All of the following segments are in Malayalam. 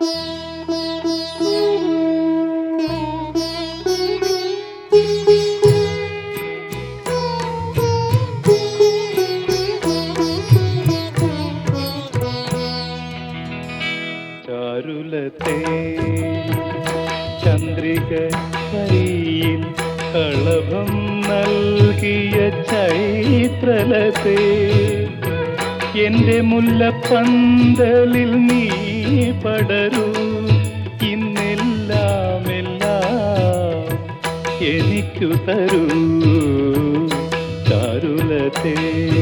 ചാരുലത്തെ ചന്ദ്രിക കൈയിൽ കളഭം നൽകിയ ചൈത്രലത്തെ എന്റെ മുല്ലപ്പന്തലിൽ നീ പടരൂ ഇന്നെല്ലാം എല്ലാം എനിക്കു തരൂ ചാരുലത്തെ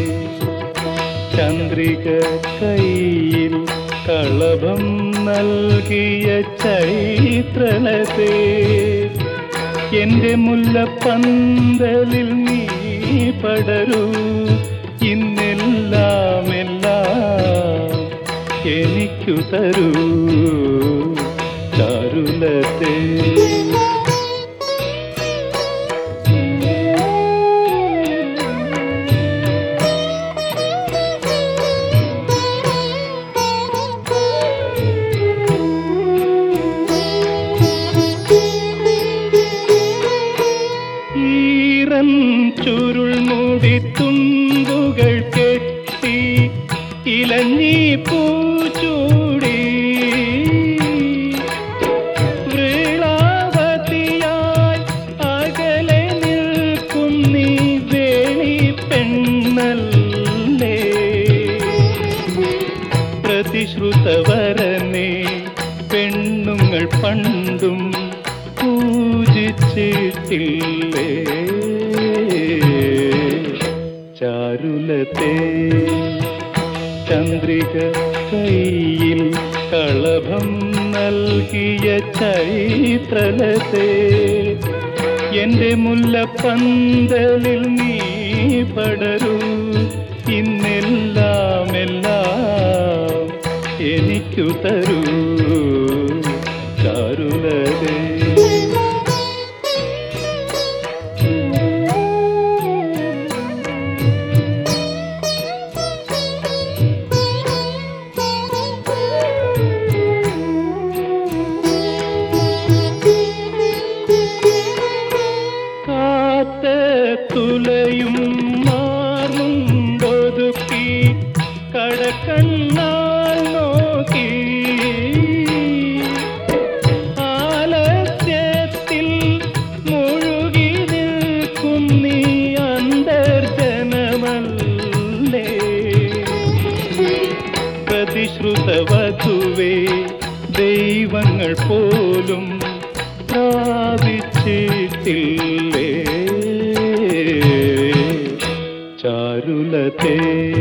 ചന്ദ്രിക കൈയിൽ കളഭം നൽകിയ ചൈത്രലത്തെ എന്റെ മുല്ലപ്പന്തലിൽ നീ പടരൂ ഇന്നെല്ലാം എല്ലാം എനിക്കു തരൂ ചാരുലത്തെ ഈറൻ ചുരുൾ മൂടി തുമ്പുകൾ കെട്ടി ഇലഞ്ഞി പൂച്ചൂടി വൃളാവതിയായി അകലെ നിൽക്കുന്നീ വേണി പെണ്ണല്ലേ പ്രതിശ്രുതവരനെ പെണ്ണുങ്ങൾ പണ്ടും പൂജിച്ചിട്ടില്ലേ ചാരുലത്തെ ചന്ദ്രിക കൈയിൽ കളഭം നൽകിയ ചൈത്രലത്തെ എന്റെ മുല്ലപ്പന്തലിൽ നീ പടരൂ ഇന്നെല്ലാം എല്ലാം എനിക്കു തരൂ ചാരുലതേ കാത്ത തുലയും മാറുമ്പൊതുക്കി കടക്കണ്ണാൽ നോക്കി ആലസ്യത്തിൽ മുഴുകി നിൽക്കും നീ അന്തർജനമല്ലേ പ്രതിശ്രുതവധുവേ ദൈവങ്ങൾ പോലും പ്രാപിച്ചിട്ടില്ലേ ചാരുലത്തെ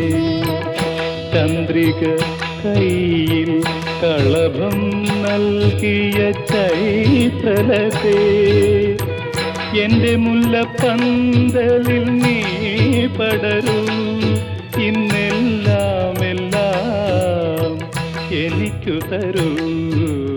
ചന്ദ്രിക കൈയിൽ കളഭം നൽകിയ ചൈത്രലത്തെ എന്റെ മുല്ലപ്പന്തലിൽ നീ പടരൂ ഇന്നെല്ലാം എല്ലാം എനിക്കു തരൂ